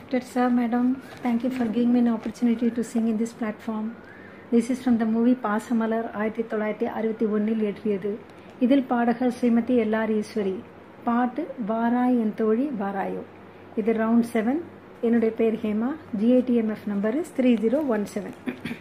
Respected sir, madam, thank you for giving me an opportunity to sing in this platform. This is from the movie Pasamalar ஆயிரத்தி தொள்ளாயிரத்தி அறுபத்தி ஒன்றில் இயற்றியது இதில் பாடகர் Srimathi LR Eswari பாட்டு வாராய் என் தோழி வாராயோ இது ரவுண்ட் செவன் என்னுடைய பேர் Hema GITMF number is three zero one seven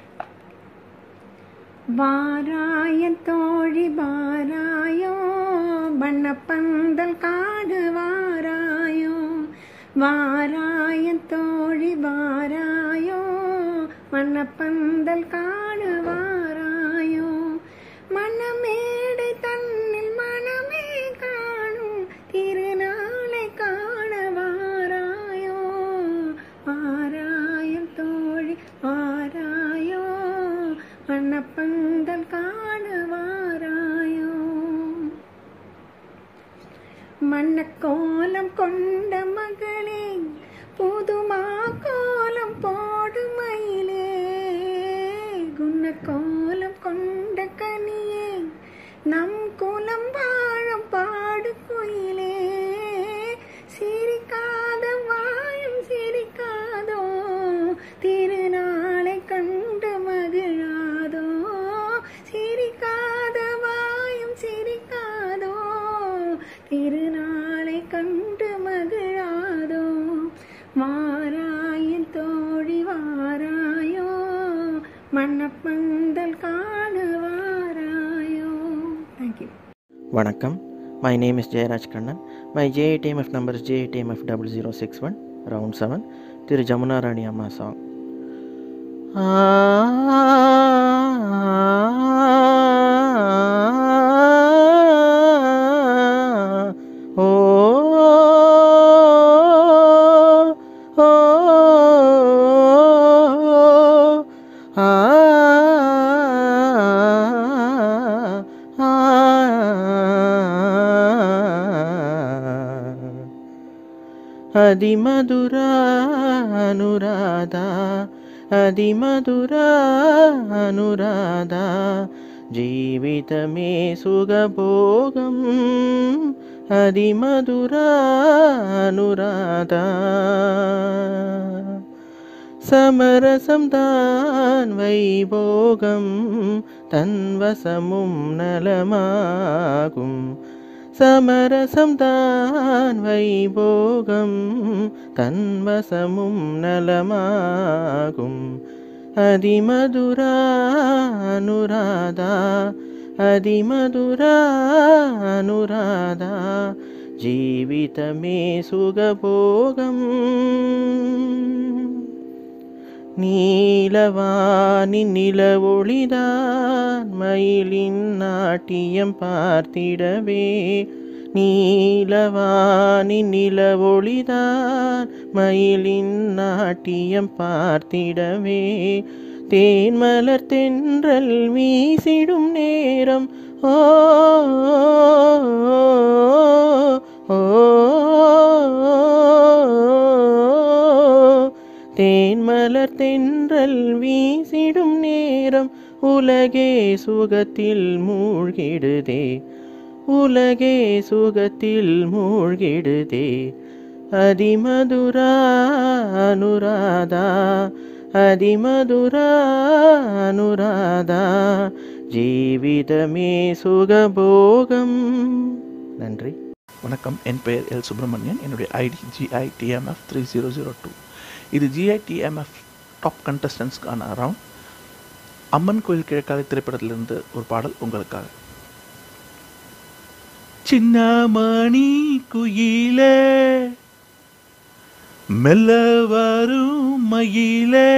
வாராயன் தோழி வாராயோ வண்ணப்பந்தல் காடு வாராயோ வாராயன் தோழி வாராயோ வண்ணப்பந்தல் காடு வாராயோ மணமேடை தன்னில் மனமே காணும் திருநாளை காண வாராயோ வாராயம் தோழி வாராயோ வண்ணப்பந்தல் காண வாராயோ மண்ணக்கோலம் கொண்ட மகளே புதுமா கோலம் போடுமையிலே குன்ன கோலம் கொண்ட கனியே நம் குலம் வாழும் பாடு குயிலே சிரிக்காத வாயும் சிரிக்காதோ திருநாளை கண்டு மகிழாதோ சிரிக்காத வாயும் சிரிக்காதோ திருநாளை கண்டு மகிழாதோ வாராயின் தோழி வாராயோ மண்ணப்பந்தல் காண வாராயோ தேங்க்யூ வணக்கம் my name is Jeyaraj Kannan my JITMF number is JITMF double zero six one round seven Thiru Jamuna Rani அம்மா சாங் ஓ ஓ ஆ அதிமதுரா அனுராதா அதிமதுரா அனுராதா జీవితమే సుగభోగం అది మధురా అనురాధా സമരസം താൻ വൈഭോഗം തൻവസമും നലമാകും സമരസം താൻ വൈഭോഗം തൻവസമും നലമാകും അതിമധുരാ അനുരാധ അതിമധുരാ അനുരാധ ജീവിതമേ സുഖഭോഗം நீலவானி நிலவொளிதான் மயிலின் நாட்டியம் பார்த்திடவே நீலவானி நிலவொளிதான் மயிலின் நாட்டியம் பார்த்திடவே தேன்மலர் தென்றல் வீசிடும் நேரம் ஓ ஓ, ஓ தேன்மலர் தென்றல் வீசிடும் நேரம் உலகே சுகத்தில் மூழ்கிடுதே உலகே சுகத்தில் மூழ்கிடுதே அதிமதுரா அனுராதா அதிமதுரா அனுராதா ஜீவிதமே சுகபோகம் நன்றி வணக்கம் என் பெயர் எல் சுப்பிரமணியன் என்னுடைய ID GITMF three zero zero two இது ஜிஐடிஎம்எஃப் டாப் கண்டஸ்டன்ஸ்க்கான ரவுண்ட் அம்மன் கோயில் கிழக்காலை திரைப்படத்திலிருந்து ஒரு பாடல் உங்களுக்காக சின்ன மணி குயிலே மெல்ல வரும் மயிலே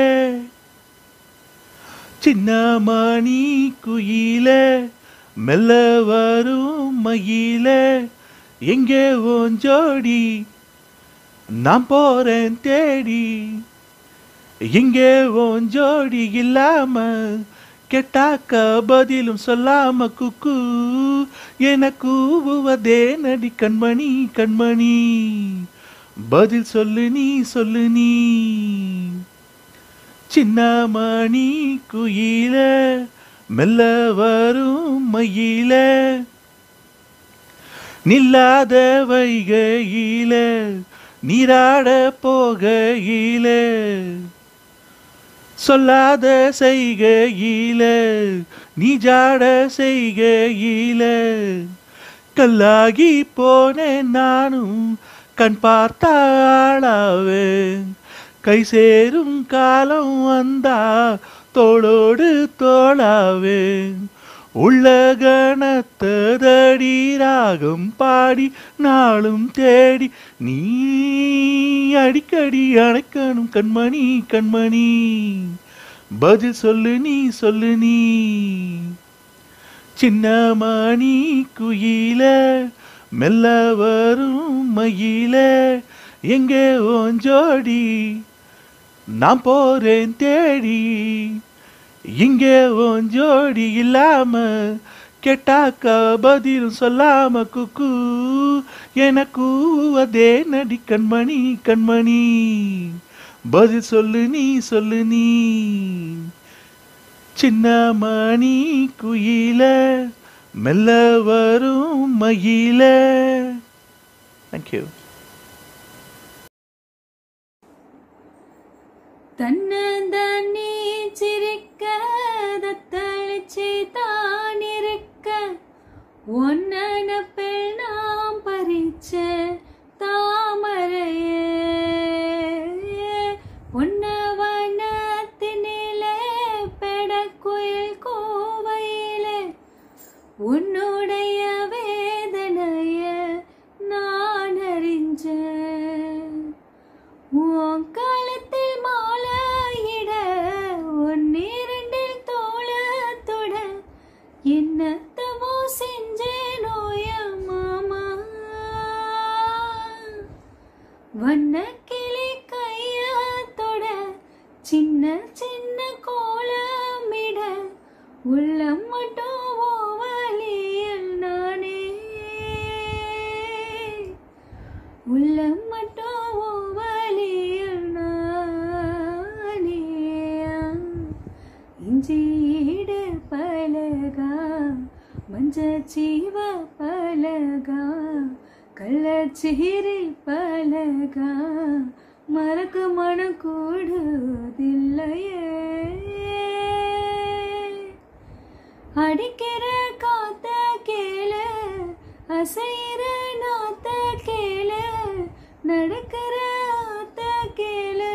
சின்ன மணி குயிலே மெல்ல வரும் மயிலே எங்கே உன் ஜோடி நான் போறேன் தேடி இங்கே உன் ஜோடி இல்லாம கெட்டாக்க பதிலும் சொல்லாம குக்கு என கூவுவதே நடி கண்மணி கண்மணி பதில் சொல்லு நீ சொல்லு நீ சின்ன மணி குயில மெல்ல வரும் மயில நில்லாத வைகையில நீராட போகையில சொல்லாத செய்கையில நீ ஜாட செய்கையில கல்லாகி போனேன் நானும் கண் பார்த்தாளாவேன் கை சேரும் காலம் வந்தா தோளோடு தோளாவேன் உள்ள கணத்ததடி ராகம் பாடி நாளும் தேடி நீ அடிக்கடி அணைக்கணும் கண்மணி கண்மணி பதில் சொல்லு நீ சொல்லு நீ சின்ன மணி குயில மெல்ல வரும் மயில எங்கே ஓஞ்சோடி நான் போறேன் தேடி இங்கே உன் ஜோடி இல்லாம கேட்டாக்க பதிலும் சொல்லாம குக்கு எனக்கு அதே நடி கண்மணி கண்மணி பதில் சொல்லு நீ சொல்லு நீ சின்ன மணி குயில மெல்ல வரும் மயில தேங்க்யூ தன்னந்தனி சிரிக்க தத்தளிச்சு தான் இருக்க ஒன்னப்பில் நாம் பறிச்ச தாமரைய பொன்னவனத்தினிலே பெடக்குயில் கோவையிலே உன்னுடைய வேதனைய நான் அறிஞ்சேன் உன் காலத்தில் மாலையிட உன் இரண்டில் தோளத்துட என்னத்தவோ செஞ்சேனோய மாமா வண்ண கிளி கையத்தொட சின்ன சின்ன கோலமிட உள்ளம் மட்டும் ஓவலியில் நானே உள்ளம் மட்டும் ஓவலியில் நானே இஞ்சியிடு பலகா மஞ்சச்சீவ பலகா கள்ளச்சீரி பலகா மறக்க மனம் கூடுதில்லையே அடிக்கிற காத்த கேளு அசைற நாத்த கேளு நடக்கிற ஆத்த கேளு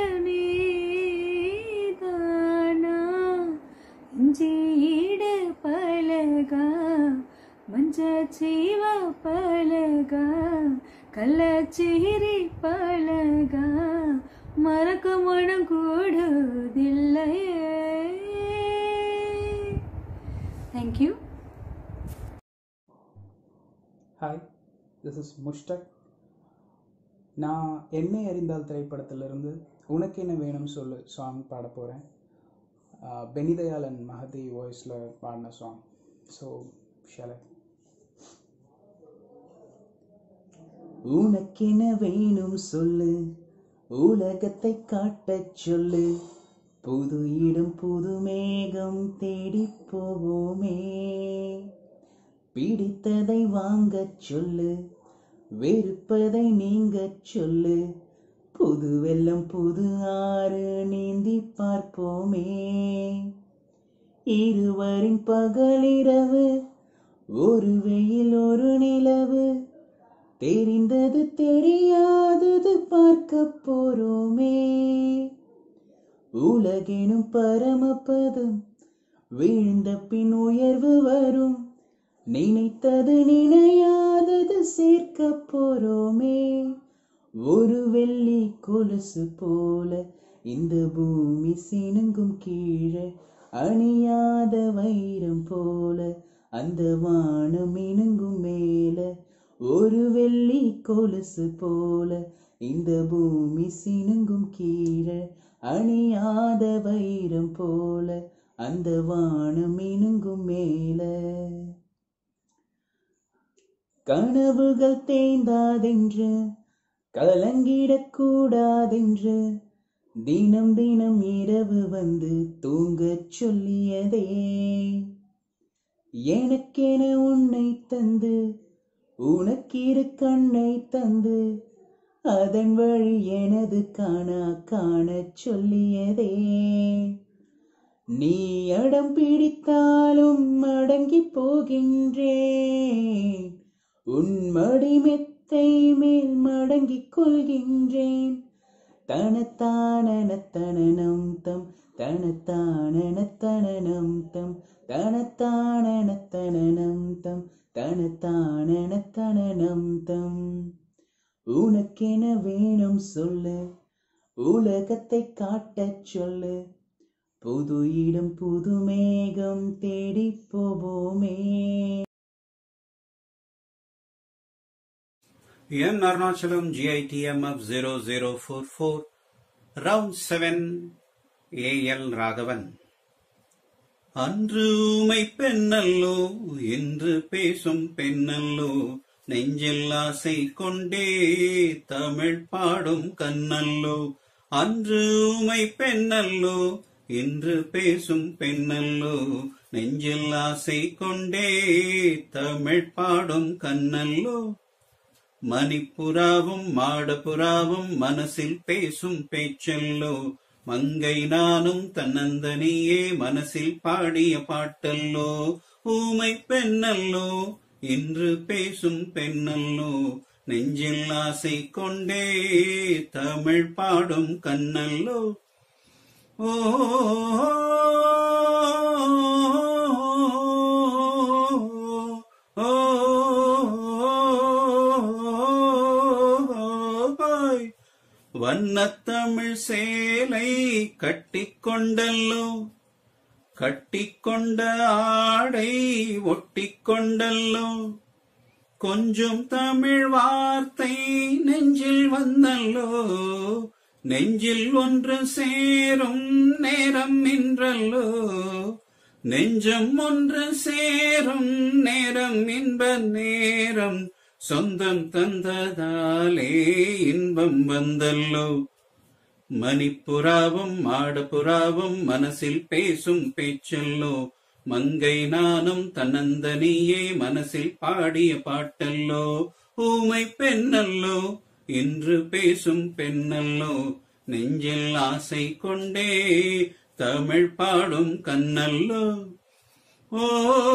நீதானா இஞ்சியிடு பலகா மஞ்சச்சீவ பலகா கள்ளச்சீரி பலகா மறக்க மனம் கூடுதில்லையே thank you hi this is Mushtaq நான் என்னை அறிந்தால் திரைப்படத்திலிருந்து உனக்கு என்ன வேணும் சொல்லு சாங் பாட போகிறேன் பெனிதயாளன் மகதி வாய்ஸில் பாடின சாங் ஸோ ஷலை உனக்கென வேணும் சொல்லு உலகத்தை காட்டச் சொல்லு புது இடம் புது மேகம் தேடி போவோமே பிடித்ததை வாங்கச் சொல்லு வெறுப்பதை நீங்கச் சொல்லு புது வெள்ளம் புது ஆறு நீந்தி பார்ப்போமே இருவரின் பகலிரவு ஒரு வெயில் ஒரு நிலவு தெரிந்தது தெரியாதது பார்க்க போறோமே உலகெனும் பரமபதம் வீழ்ந்த பின் உயர்வு வரும் நினைத்தது நினையாதது சேர்க்க போறோமே ஒரு வெள்ளி கொலுசு போல இந்த பூமி சினுங்கும் கீழே அணியாத வைரம் போல அந்த வானம் இணுங்கும் மேல ஒரு வெள்ளி கொலுசு போல இந்த பூமி சினுங்கும் கீழே அணியாத வைரம் போல அந்த வானம் இணுங்கும் மேல கனவுகள் தேய்ந்தாதென்று கலங்கிடக்கூடாதென்று தினம் தினம் இரவு வந்து தூங்கச் சொல்லியதே எனக்கென உன்னை தந்து உனக்கிரு கண்ணை தந்து அதன் வழி எனது காணா காணச் சொல்லியதே நீ அடம் பிடித்தாலும் அடங்கி போகின்றேன் உன் மடி மெத்தை மேல் மடங்கிக் கொள்கின்றேன் தனத்தானன தனனம் தம் தனத்தானன தனனம் தம் தனத்தானன தனனம் தம் தனத்தானன தனனம் தம் உனக்கென வேணும் சொல்லு உலகத்தை காட்டச் சொல்லு புது இடம் புது மேகம் தேடி போவோமே N Arunachalum GITMF 0044 Round 7 AL Raghavan அன்று ஊமை பெண்ணல்லோ என்று பேசும் பெண்ணல்லோ நெஞ்சில் ஆசை கொண்டே தமிழ் பாடும் கண்ணல்லோ அன்று ஊமை பெண்ணல்லோ இன்று பேசும் பெண்ணல்லோ நெஞ்சில் ஆசை கொண்டே தமிழ் பாடும் கண்ணல்லோ மணிப்புறாவும் மாடப்புறாவும் மனசில் பேசும் பேச்சல்லோ மங்கை நானும் தன்னந்தனியே மனசில் பாடிய பாட்டல்லோ ஊமை பெண்ணல்லோ இன்று பேசும் பெண்ணல்லோ நெஞ்சில் ஆசை கொண்டே தமிழ் பாடும் கண்ணல்லோ ஓ வண்ணத்தமிழ் சேலை கட்டிக்கொண்டல்லோ கட்டிக்கொண்ட ஆடை ஒட்டிக்கொண்டல்லோ கொஞ்சம் தமிழ் வார்த்தை நெஞ்சில் வந்தல்லோ நெஞ்சில் ஒன்று சேரும் நேரம் நின்றல்லோ நெஞ்சம் ஒன்று சேரும் நேரம் இன்ப நேரம் சொந்தம் தந்ததாலே இன்பம் வந்தல்லோ மணிப்புறாவும் மாடப்புறாவும் மனசில் பேசும் பேச்சல்லோ மங்கை நானும் தன்னந்தனியே மனசில் பாடிய பாட்டல்லோ ஊமை பெண்ணல்லோ இன்று பேசும் பெண்ணல்லோ நெஞ்சில் ஆசை கொண்டே தமிழ் பாடும் கண்ணல்லோ ஓ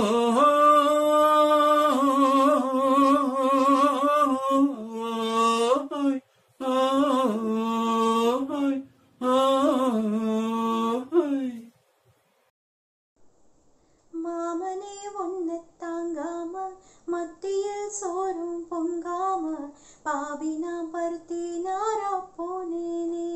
மாமனே ஒன்ன தாங்காம மத்தியில் சோறும் பொங்காம பாவி நான் பருத்தி நாரா போனேனே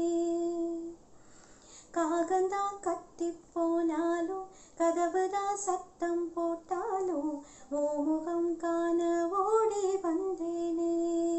காகந்தான் கத்தி போனாலும் கதவுதான் சத்தம் போட்டாலும் ஓ முகம் காண ஓடி வந்தேனே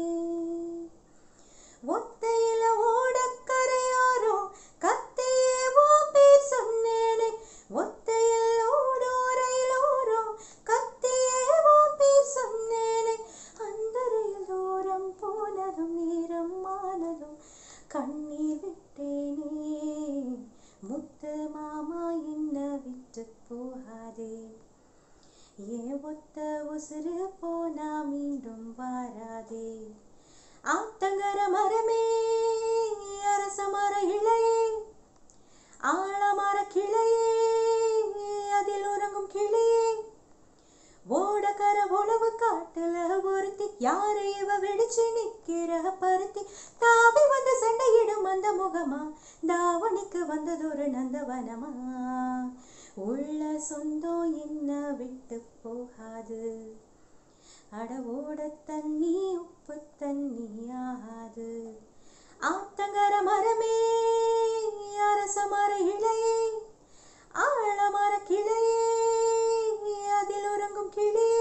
ஒத்தையில ஓடக்கரையாரோ கத்தியே ஓ பேர் சொன்னேனே ஒத்தையில் ஓடோரையிலோரோ கத்தியே ஓ பேர் சொன்னேனே அந்தரையில் தூரம் போனதும் நேரம் ஆனதும் கண்ணீர் விட்டேனே முத்து மாமா என்ன விட்டு போகாதே ஏன் ஒத்த உசுறு போனா மீண்டும் வாராதே ஆத்தங்கர மரமே அரச மர இளையே ஆழமர கிளையே அதில் உறங்கும் கிளியே ஓடக்கர உழவு காட்டுல ஒருத்தி யாரு இவ வெடிச்சு நிக்கிற பருத்தி தாவி வந்து சண்டையிடும் அந்த முகமா தாவணிக்கு வந்ததொரு நந்தவனமா உள்ள சொந்தம் என்ன விட்டு போகாது அட ஓட தண்ணி உப்பு தண்ணி ஆகாது ஆத்தங்கர மரமே அரச மர இளையே ஆழமர கிளையே அதில் உறங்கும் கிளியே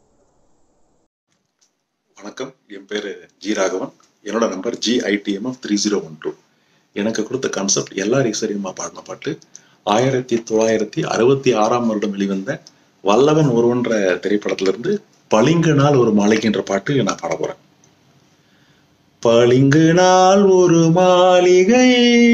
வணக்கம் என் பேர் ஜி ராகவன் என்னோட number GITMF three zero one two எனக்கு கொடுத்த கான்செப்ட் எல்லாரும் ஈஸ்வரியமா பாடின பாட்டு ஆயிரத்தி தொள்ளாயிரத்தி அறுபத்தி ஆறாம் வருடம் வெளிவந்த வல்லவன் ஒருவன்ற திரைப்படத்திலிருந்து பளிங்கு நாள் ஒரு மாளிகைன்ற பாட்டு நான் பாட போறேன் பளிங்கு நாள் ஒரு மாளிகை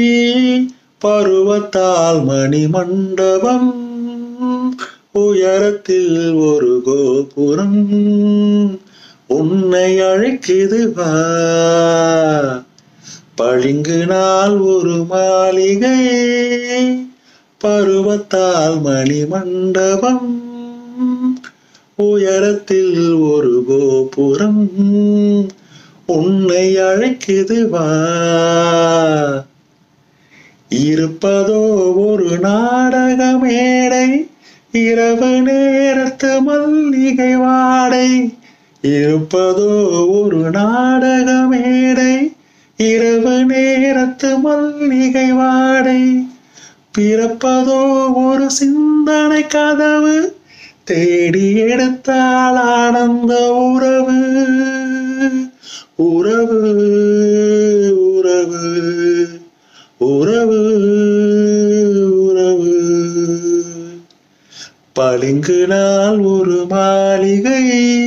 பருவத்தால் மணி மண்டபம் உயரத்தில் ஒரு கோபுரம் உன்னை அழைக்குது வா பளிங்கு நாள் ஒரு மாளிகை பருவத்தால் மணி மண்டபம் உயரத்தில் ஒரு கோபுரம் உன்னை அழைக்குது வா இருப்பதோ ஒரு நாடக மேடை இரவு நேரத்து மல்லிகை வாடை இருப்பதோ ஒரு நாடக மேடை இரவு நேரத்து மல்லிகை வாடை பிறப்பதோ ஒரு சிந்தனை கதவு தேடி எடுத்தால் ஆனந்த உறவு உறவு உறவு உறவு உறவு பளிங்கு நாள் ஒரு மாளிகை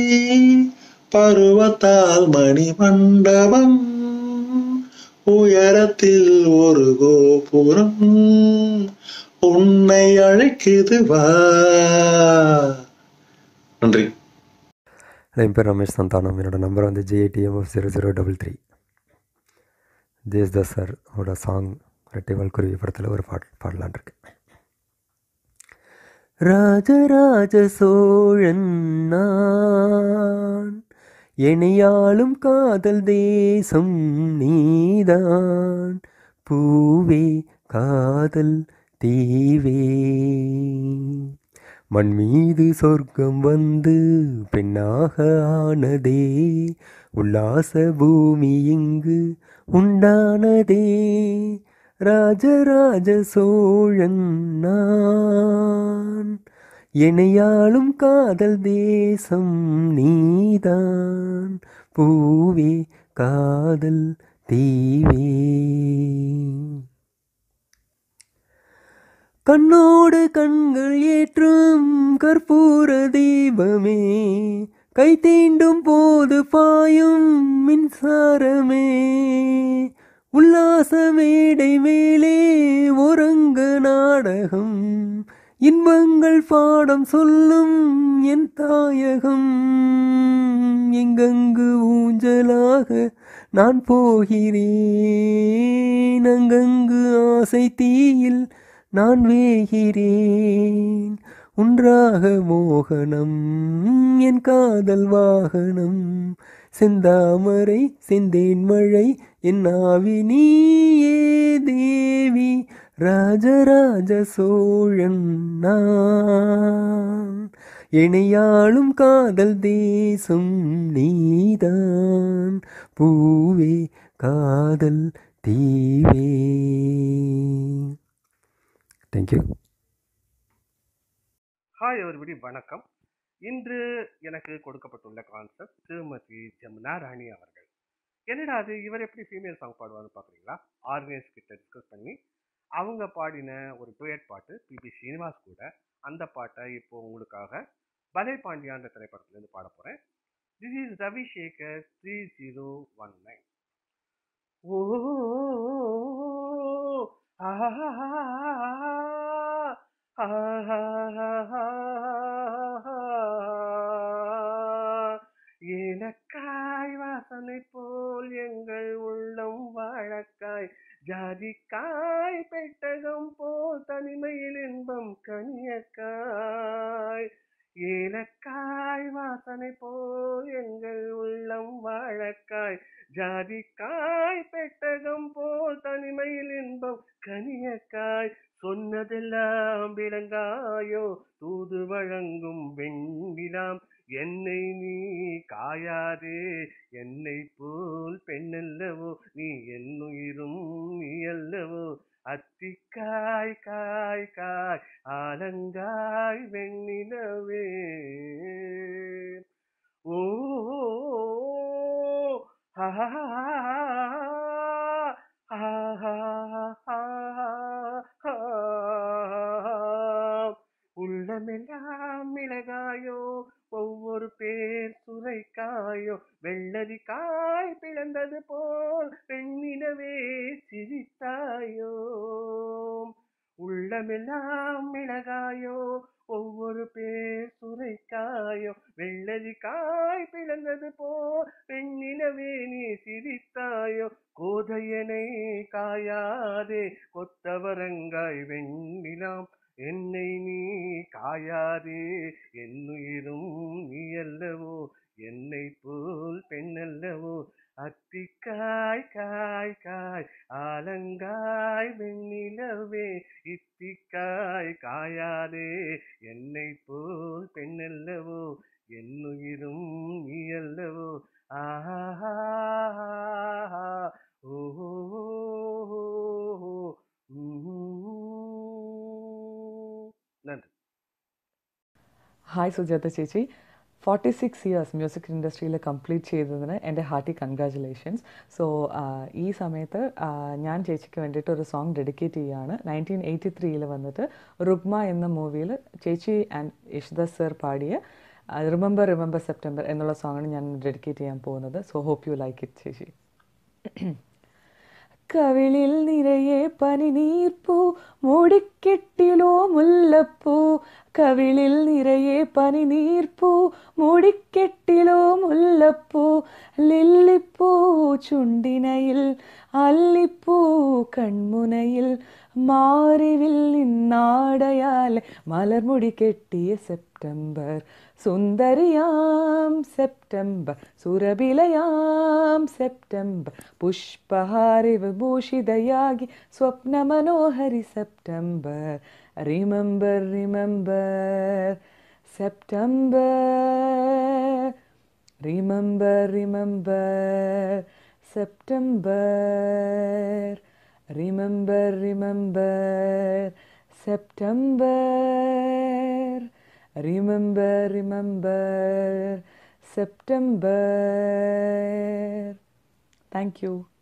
பருவத்தால் மணி மண்டபம் உயரத்தில் ஒரு கோபுரம் உன்னை அழைக்குது வா நன்றி என் பேர் ரமேஷ் சந்தானம் என்னோட நம்பர் வந்து JATMF zero zero double three தேஸ்தாஸ் சார் ஓட சாங் ரெட்டைவால் குருவி படத்தில் ஒரு பாட் பாடலான் இருக்கு ராஜராஜ சோழன் நான் எனையாளும் காதல் தேசம் நீதான் பூவே காதல் தீவே மண் மீது சொர்க்கம் வந்து பெண்ணாக ஆனதே உல்லாச பூமி இங்கு உண்டானதே ராஜராஜ சோழன் நான் எனையாளும் காதல் தேசம் நீதான் பூவே காதல் தீவே கண்ணோடு கண்கள் ஏற்றும் கற்பூர தீபமே கை தீண்டும் போது பாயும் மின்சாரமே உல்லாச மேடை மேலே ஒரங்க நாடகம் இன்பங்கள் பாடம் சொல்லும் என் தாயகம் எங்கெங்கு ஊஞ்சலாக நான் போகிறேன் அங்கங்கு ஆசை தீயில் நான் வேகிறேன் உன்றாக மோகனம் என் காதல் வாகனம் செந்தாமரை செந்தேன் மழை என் ஆவி நீயே தேவி ராஜராஜ சோழன் நான் இணையாளும் காதல் தேசம் நீதான் பூவே காதல் தீவே தேங்க்யூ ஹாய் everybody வணக்கம் இன்று எனக்கு கொடுக்கப்பட்டுள்ள கான்செப்ட் திருமதி ஜமுனா ராணி அவர்கள் என்னடா அது இவர் எப்படி ஃபீமேல் சாங் பாடுவார்னு பார்க்குறீங்களா ஆர்கனைஸ் கிட்ட டிஸ்கஸ் பண்ணி அவங்க பாடின ஒரு டுயட் பாட்டு பிபி ஸ்ரீனிவாஸ் கூட அந்த பாட்டை இப்போ உங்களுக்காக பலே பாண்டியான்ற திரைப்படத்துலேருந்து பாட போகிறேன் this is Ravi Sekhar three zero one nine ஓ ஏலக்காய் வாசனை போல் எங்கள் உள்ளம் வாழக்காய் ஜாதிக்காய் பெட்டகம் போல் தனிமையில் இன்பம் கனியக்காய் ஏலக்காய் வாசனை போல் எங்கள் உள்ளம் வாழக்காய் ஜாதிக்காய் பெட்டகம் போல் தனிமையில் இன்பம் கனியக்காய் சொன்னதெல்லாம் விளங்காயோ தூது வழங்கும் வெண்ணிலாம் என்னை நீ காயாதே என்னை போல் பெண்ணல்லவோ நீ என்னுயிரும் நீ அல்லவோ அத்திக்காய் காய் காய் ஆலங்காய் வெண்ணிலவே ஓ ஆஹா உள்ளமெல்லாம் மிளகாயோ ஒவ்வொரு பேர் சுரைக்காயோ வெள்ளரி காய் பிளந்தது போல் பெண்ணினவே சிரித்தாயோ உள்ளமெல்லாம் மிளகாயோ ஒவ்வொரு பேர் சுரைக்காயோ வெள்ளரி காய் பிளந்தது போ பெண்ணினவே நீ சிரித்தாயோ கோதையனை காயாதே கொத்தவரங்காய் வெண்ணிலாம் என்னை நீ காயாதே என்னுயிரும் நீ அல்லவோ என்னை போல் பெண்ணல்லவோ அத்திக்காய் காய் காய் ஆலங்காய் வெண்ணிலவே இத்திக்காய் காயாதே என்னை போல் பெண்ணல்லவோ என்னுயிரும் நீ அல்லவோ ஆஹா ஓஹோ நன்றி ഹായ് സുജാത ചേച്ചി ഫോർട്ടി സിക്സ് ഇയേഴ്സ് മ്യൂസിക് ഇൻഡസ്ട്രിയിൽ കംപ്ലീറ്റ് ചെയ്തതിന് എൻ്റെ ഹാർട്ടി കൺഗ്രാറ്റുലേഷൻസ് സോ ഈ സമയത്ത് ആ, ഞാൻ ചേച്ചിക്ക് വേണ്ടിയിട്ട് ഒരു സോങ് ഡെഡിക്കേറ്റ് ചെയ്യുകയാണ് നയൻറ്റീൻ എയ്റ്റി ത്രീയിൽ വന്നിട്ട് റുഗ്മ എന്ന മൂവിയിൽ ചേച്ചി ആൻഡ് യേശുദാസ് സർ പാടിയ റിമെമ്പർ റിമെമ്പർ സെപ്റ്റംബർ എന്നുള്ള സോങ്ങാണ് ഞാൻ ഡെഡിക്കേറ്റ് ചെയ്യാൻ പോകുന്നത് so hope you like it ചേച്ചി കവിളിൽ നിറയെ പനിനീർപ്പൂ മൂടിക്കെട്ടിലോ മുല്ലപ്പൂ കവിളിൽ നിറയെ പനിനീർപ്പൂ മൂടിക്കെട്ടിലോ മുല്ലപ്പൂ ലില്ലിപ്പൂ ചുണ്ടിനയിൽ അല്ലിപ്പൂ കൺമുനയിൽ മാറിവിൽ നിന്നാടയാൽ മലർമുടി കെട്ടിയ സെപ്റ്റംബർ സുന്ദരിയാം സെപ്റ്റംബർ സുരഭിലയാം സെപ്റ്റംബർ പുഷ്പഹാരി വിഭൂഷിതയാಗಿ സ്വപ്ന മനോഹരി September remember remember September remember remember September remember remember September Remember, remember September. Thank you.